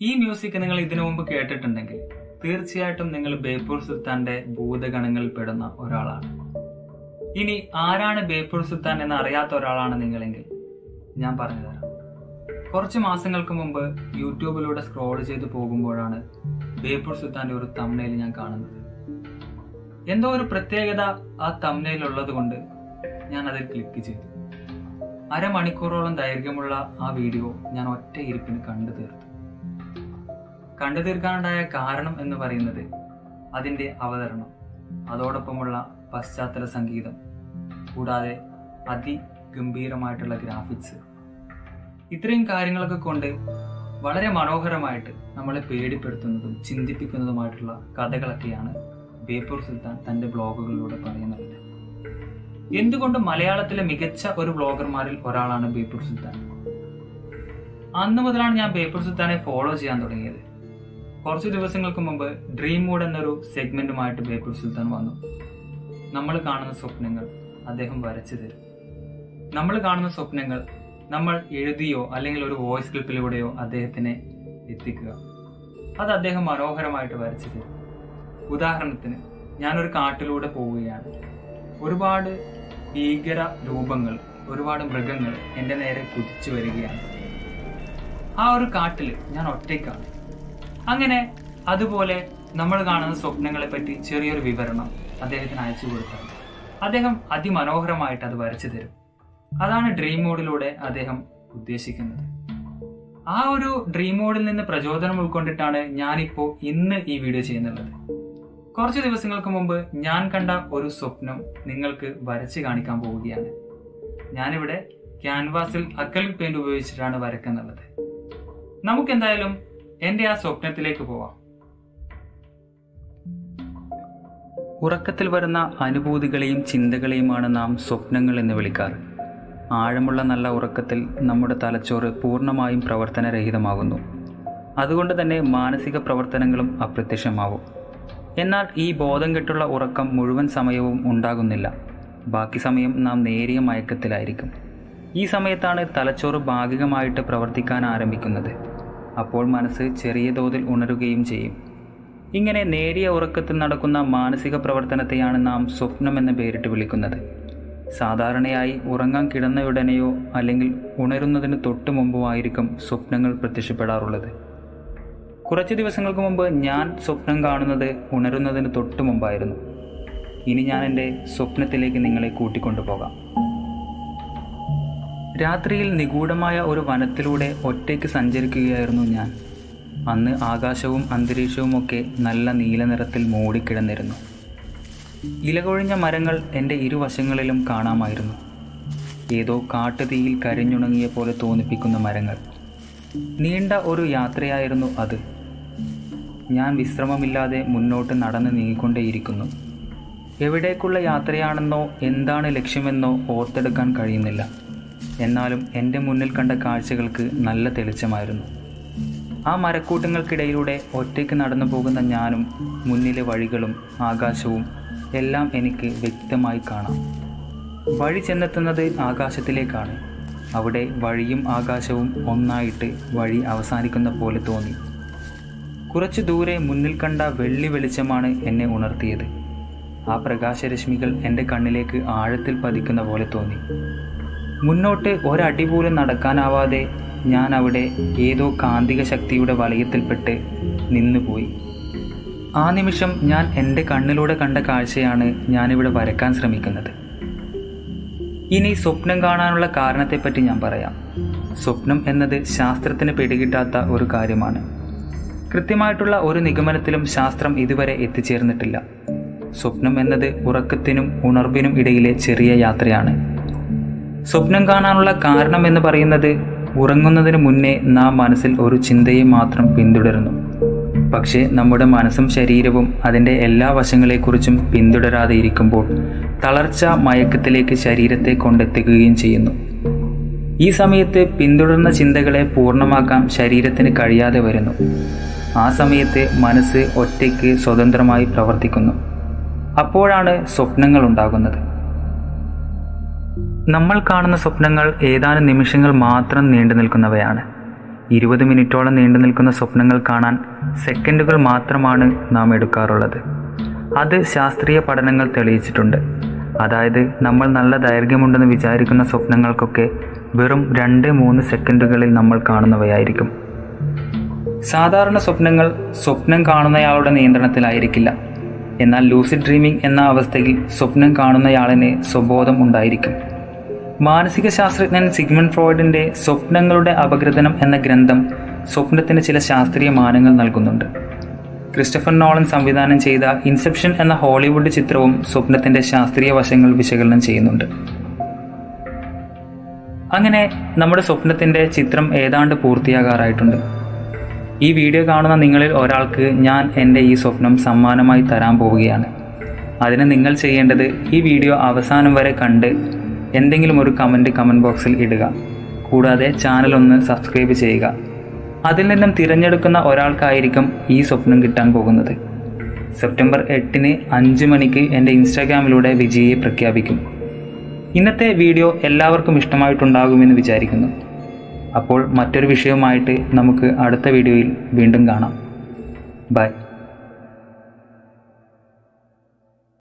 ഈ മ്യൂസിക് നിങ്ങൾ ഇതിനു മുമ്പ് കേട്ടിട്ടുണ്ടെങ്കിൽ തീർച്ചയായിട്ടും നിങ്ങൾ ബേപ്പൂർ സുൽത്താന്റെ ഭൂതഗണങ്ങളിൽ പെടുന്ന ഒരാളാണ് ഇനി ആരാണ് ബേപ്പൂർ സുൽത്താൻ എന്ന് അറിയാത്ത ഒരാളാണ് നിങ്ങളെങ്കിൽ ഞാൻ പറഞ്ഞു തരാം കുറച്ച് മാസങ്ങൾക്ക് മുമ്പ് യൂട്യൂബിലൂടെ സ്ക്രോൾ ചെയ്ത് പോകുമ്പോഴാണ് ബേപ്പൂർ സുൽത്താന്റെ ഒരു തമ്നയിൽ ഞാൻ കാണുന്നത് എന്തോ ഒരു പ്രത്യേകത ആ തമ്നയിൽ ഉള്ളത് കൊണ്ട് ഞാൻ അതിൽ ക്ലിക്ക് ചെയ്തു അരമണിക്കൂറോളം ദൈർഘ്യമുള്ള ആ വീഡിയോ ഞാൻ ഒറ്റ ഇരിപ്പിന് കണ്ടു തീർത്തു കണ്ടു തീർക്കാനുണ്ടായ കാരണം എന്ന് പറയുന്നത് അതിൻ്റെ അവതരണം അതോടൊപ്പമുള്ള പശ്ചാത്തല സംഗീതം കൂടാതെ അതിഗംഭീരമായിട്ടുള്ള ഗ്രാഫിക്സ് ഇത്രയും കാര്യങ്ങളൊക്കെ കൊണ്ട് വളരെ മനോഹരമായിട്ട് നമ്മളെ പേടിപ്പെടുത്തുന്നതും ചിന്തിപ്പിക്കുന്നതുമായിട്ടുള്ള കഥകളൊക്കെയാണ് ബേപ്പൂർ സുൽത്താൻ തൻ്റെ ബ്ലോഗുകളിലൂടെ പറയുന്നത് എന്തുകൊണ്ട് മലയാളത്തിലെ മികച്ച ഒരു ബ്ലോഗർമാരിൽ ഒരാളാണ് ബേപ്പൂർ സുൽത്താൻ അന്ന് മുതലാണ് ഞാൻ ബേപ്പൂർ സുൽത്താനെ ഫോളോ ചെയ്യാൻ തുടങ്ങിയത് കുറച്ച് ദിവസങ്ങൾക്ക് മുമ്പ് ഡ്രീം മൂഡ് എന്നൊരു സെഗ്മെന്റുമായിട്ട് ബേപ്പൂർ സുൽത്താൻ വന്നു നമ്മൾ കാണുന്ന സ്വപ്നങ്ങൾ അദ്ദേഹം വരച്ചു തരും നമ്മൾ കാണുന്ന സ്വപ്നങ്ങൾ നമ്മൾ എഴുതിയോ അല്ലെങ്കിൽ ഒരു വോയിസ് ക്ലിപ്പിലൂടെയോ അദ്ദേഹത്തിനെ എത്തിക്കുക അത് അദ്ദേഹം മനോഹരമായിട്ട് വരച്ചു തരും ഉദാഹരണത്തിന് ഞാനൊരു കാട്ടിലൂടെ പോവുകയാണ് ഒരുപാട് ഭീകര രൂപങ്ങൾ ഒരുപാട് മൃഗങ്ങൾ എൻ്റെ നേരെ കുതിച്ചു വരികയാണ് ആ ഒരു കാട്ടിൽ ഞാൻ ഒറ്റയ്ക്കാണ് അങ്ങനെ അതുപോലെ നമ്മൾ കാണുന്ന സ്വപ്നങ്ങളെ പറ്റി ചെറിയൊരു വിവരണം അദ്ദേഹത്തിന് അയച്ചു കൊടുത്താൽ അദ്ദേഹം അതിമനോഹരമായിട്ട് അത് വരച്ചു തരും അതാണ് ഡ്രീം മോഡിലൂടെ അദ്ദേഹം ഉദ്ദേശിക്കുന്നത് ആ ഒരു ഡ്രീം മോഡിൽ നിന്ന് പ്രചോദനം ഉൾക്കൊണ്ടിട്ടാണ് ഞാനിപ്പോൾ ഇന്ന് ഈ വീഡിയോ ചെയ്യുന്നുള്ളത് കുറച്ച് ദിവസങ്ങൾക്ക് മുമ്പ് ഞാൻ കണ്ട ഒരു സ്വപ്നം നിങ്ങൾക്ക് വരച്ച് കാണിക്കാൻ പോവുകയാണ് ഞാനിവിടെ ക്യാൻവാസിൽ അക്കലിക് പെയിന്റ് ഉപയോഗിച്ചിട്ടാണ് വരക്കുന്നുള്ളത് നമുക്ക് എന്തായാലും എൻ്റെ ആ സ്വപ്നത്തിലേക്ക് പോവാം ഉറക്കത്തിൽ വരുന്ന അനുഭൂതികളെയും ചിന്തകളെയുമാണ് നാം സ്വപ്നങ്ങൾ എന്ന് വിളിക്കാറ് ആഴമുള്ള നല്ല ഉറക്കത്തിൽ നമ്മുടെ തലച്ചോറ് പൂർണ്ണമായും പ്രവർത്തനരഹിതമാകുന്നു അതുകൊണ്ട് തന്നെ മാനസിക പ്രവർത്തനങ്ങളും അപ്രത്യക്ഷമാവും എന്നാൽ ഈ ബോധം കെട്ടുള്ള ഉറക്കം മുഴുവൻ സമയവും ഉണ്ടാകുന്നില്ല ബാക്കി സമയം നാം നേരിയ മയക്കത്തിലായിരിക്കും ഈ സമയത്താണ് തലച്ചോറ് ഭാഗികമായിട്ട് പ്രവർത്തിക്കാൻ ആരംഭിക്കുന്നത് അപ്പോൾ മനസ്സ് ചെറിയ തോതിൽ ഉണരുകയും ചെയ്യും ഇങ്ങനെ നേരിയ ഉറക്കത്തിൽ നടക്കുന്ന മാനസിക പ്രവർത്തനത്തെയാണ് നാം സ്വപ്നം എന്ന പേരിട്ട് വിളിക്കുന്നത് സാധാരണയായി ഉറങ്ങാൻ കിടന്നയുടനെയോ അല്ലെങ്കിൽ ഉണരുന്നതിന് തൊട്ട് മുമ്പോ ആയിരിക്കും സ്വപ്നങ്ങൾ പ്രത്യക്ഷപ്പെടാറുള്ളത് കുറച്ച് ദിവസങ്ങൾക്ക് മുമ്പ് ഞാൻ സ്വപ്നം കാണുന്നത് ഉണരുന്നതിന് തൊട്ട് മുമ്പായിരുന്നു ഇനി ഞാൻ എൻ്റെ സ്വപ്നത്തിലേക്ക് നിങ്ങളെ കൂട്ടിക്കൊണ്ടുപോകാം രാത്രിയിൽ നിഗൂഢമായ ഒരു വനത്തിലൂടെ ഒറ്റയ്ക്ക് സഞ്ചരിക്കുകയായിരുന്നു ഞാൻ അന്ന് ആകാശവും അന്തരീക്ഷവുമൊക്കെ നല്ല നീലനിറത്തിൽ മൂടിക്കിടന്നിരുന്നു ഇലകൊഴിഞ്ഞ മരങ്ങൾ എൻ്റെ ഇരുവശങ്ങളിലും കാണാമായിരുന്നു ഏതോ കാട്ടുതീയിൽ കരിഞ്ഞുണങ്ങിയ പോലെ തോന്നിപ്പിക്കുന്ന മരങ്ങൾ നീണ്ട ഒരു യാത്രയായിരുന്നു അത് ഞാൻ വിശ്രമമില്ലാതെ മുന്നോട്ട് നടന്ന് നീങ്ങിക്കൊണ്ടേയിരിക്കുന്നു എവിടേക്കുള്ള യാത്രയാണെന്നോ എന്താണ് ലക്ഷ്യമെന്നോ ഓർത്തെടുക്കാൻ കഴിയുന്നില്ല എന്നാലും എൻ്റെ മുന്നിൽ കണ്ട കാഴ്ചകൾക്ക് നല്ല തെളിച്ചമായിരുന്നു ആ മരക്കൂട്ടങ്ങൾക്കിടയിലൂടെ ഒറ്റയ്ക്ക് നടന്നു പോകുന്ന ഞാനും മുന്നിലെ വഴികളും ആകാശവും എല്ലാം എനിക്ക് വ്യക്തമായി കാണാം വഴി ചെന്നെത്തുന്നത് ആകാശത്തിലേക്കാണ് അവിടെ വഴിയും ആകാശവും ഒന്നായിട്ട് വഴി അവസാനിക്കുന്ന പോലെ തോന്നി കുറച്ചു ദൂരെ മുന്നിൽ കണ്ട വെള്ളി വെളിച്ചമാണ് എന്നെ ഉണർത്തിയത് ആ പ്രകാശരശ്മികൾ എൻ്റെ കണ്ണിലേക്ക് ആഴത്തിൽ പതിക്കുന്ന പോലെ തോന്നി മുന്നോട്ട് ഒരടി പോലും നടക്കാനാവാതെ ഞാൻ അവിടെ ഏതോ കാന്തിക ശക്തിയുടെ വലയത്തിൽപ്പെട്ട് നിന്നുപോയി ആ നിമിഷം ഞാൻ എൻ്റെ കണ്ണിലൂടെ കണ്ട കാഴ്ചയാണ് ഞാനിവിടെ വരക്കാൻ ശ്രമിക്കുന്നത് ഇനി സ്വപ്നം കാണാനുള്ള കാരണത്തെപ്പറ്റി ഞാൻ പറയാം സ്വപ്നം എന്നത് ശാസ്ത്രത്തിന് പിടികിട്ടാത്ത ഒരു കാര്യമാണ് കൃത്യമായിട്ടുള്ള ഒരു നിഗമനത്തിലും ശാസ്ത്രം ഇതുവരെ എത്തിച്ചേർന്നിട്ടില്ല സ്വപ്നം എന്നത് ഉറക്കത്തിനും ഉണർവിനും ഇടയിലെ ചെറിയ യാത്രയാണ് സ്വപ്നം കാണാനുള്ള കാരണം എന്ന് പറയുന്നത് ഉറങ്ങുന്നതിന് മുന്നേ നാം മനസ്സിൽ ഒരു ചിന്തയെ മാത്രം പിന്തുടരുന്നു പക്ഷേ നമ്മുടെ മനസ്സും ശരീരവും അതിൻ്റെ എല്ലാ വശങ്ങളെക്കുറിച്ചും പിന്തുടരാതെ ഇരിക്കുമ്പോൾ തളർച്ച മയക്കത്തിലേക്ക് ശരീരത്തെ കൊണ്ടെത്തിക്കുകയും ചെയ്യുന്നു ഈ സമയത്ത് പിന്തുടർന്ന ചിന്തകളെ പൂർണ്ണമാക്കാൻ ശരീരത്തിന് കഴിയാതെ വരുന്നു ആ സമയത്ത് മനസ്സ് ഒറ്റയ്ക്ക് സ്വതന്ത്രമായി പ്രവർത്തിക്കുന്നു അപ്പോഴാണ് സ്വപ്നങ്ങൾ ഉണ്ടാകുന്നത് നമ്മൾ കാണുന്ന സ്വപ്നങ്ങൾ ഏതാനും നിമിഷങ്ങൾ മാത്രം നീണ്ടു നിൽക്കുന്നവയാണ് ഇരുപത് മിനിറ്റോളം നീണ്ടു നിൽക്കുന്ന സ്വപ്നങ്ങൾ കാണാൻ സെക്കൻഡുകൾ മാത്രമാണ് നാം എടുക്കാറുള്ളത് അത് ശാസ്ത്രീയ പഠനങ്ങൾ തെളിയിച്ചിട്ടുണ്ട് അതായത് നമ്മൾ നല്ല ദൈർഘ്യമുണ്ടെന്ന് വിചാരിക്കുന്ന സ്വപ്നങ്ങൾക്കൊക്കെ വെറും രണ്ട് മൂന്ന് സെക്കൻഡുകളിൽ നമ്മൾ കാണുന്നവയായിരിക്കും സാധാരണ സ്വപ്നങ്ങൾ സ്വപ്നം കാണുന്നയാളുടെ നിയന്ത്രണത്തിലായിരിക്കില്ല എന്നാൽ ലൂസിഡ് ഡ്രീമിംഗ് എന്ന അവസ്ഥയിൽ സ്വപ്നം കാണുന്നയാളിന് സ്വബോധം ഉണ്ടായിരിക്കും മാനസിക ശാസ്ത്രജ്ഞൻ സിഗ്മൺ ഫ്രോയിഡിന്റെ സ്വപ്നങ്ങളുടെ അപഗ്രഥനം എന്ന ഗ്രന്ഥം സ്വപ്നത്തിന് ചില ശാസ്ത്രീയ മാനങ്ങൾ നൽകുന്നുണ്ട് ക്രിസ്റ്റഫർ നോളൻ സംവിധാനം ചെയ്ത ഇൻസെപ്ഷൻ എന്ന ഹോളിവുഡ് ചിത്രവും സ്വപ്നത്തിന്റെ ശാസ്ത്രീയ വശങ്ങൾ വിശകലനം ചെയ്യുന്നുണ്ട് അങ്ങനെ നമ്മുടെ സ്വപ്നത്തിന്റെ ചിത്രം ഏതാണ്ട് പൂർത്തിയാകാറായിട്ടുണ്ട് ഈ വീഡിയോ കാണുന്ന നിങ്ങളിൽ ഒരാൾക്ക് ഞാൻ എൻ്റെ ഈ സ്വപ്നം സമ്മാനമായി തരാൻ പോവുകയാണ് അതിന് നിങ്ങൾ ചെയ്യേണ്ടത് ഈ വീഡിയോ അവസാനം വരെ കണ്ട് എന്തെങ്കിലും ഒരു കമൻറ്റ് കമൻറ്റ് ബോക്സിൽ ഇടുക കൂടാതെ ചാനൽ ഒന്ന് സബ്സ്ക്രൈബ് ചെയ്യുക അതിൽ നിന്നും തിരഞ്ഞെടുക്കുന്ന ഒരാൾക്കായിരിക്കും ഈ സ്വപ്നം കിട്ടാൻ പോകുന്നത് സെപ്റ്റംബർ എട്ടിന് അഞ്ച് മണിക്ക് എൻ്റെ ഇൻസ്റ്റാഗ്രാമിലൂടെ വിജയിയെ പ്രഖ്യാപിക്കും ഇന്നത്തെ വീഡിയോ എല്ലാവർക്കും ഇഷ്ടമായിട്ടുണ്ടാകുമെന്ന് വിചാരിക്കുന്നു അപ്പോൾ മറ്റൊരു വിഷയവുമായിട്ട് നമുക്ക് അടുത്ത വീഡിയോയിൽ വീണ്ടും കാണാം ബൈ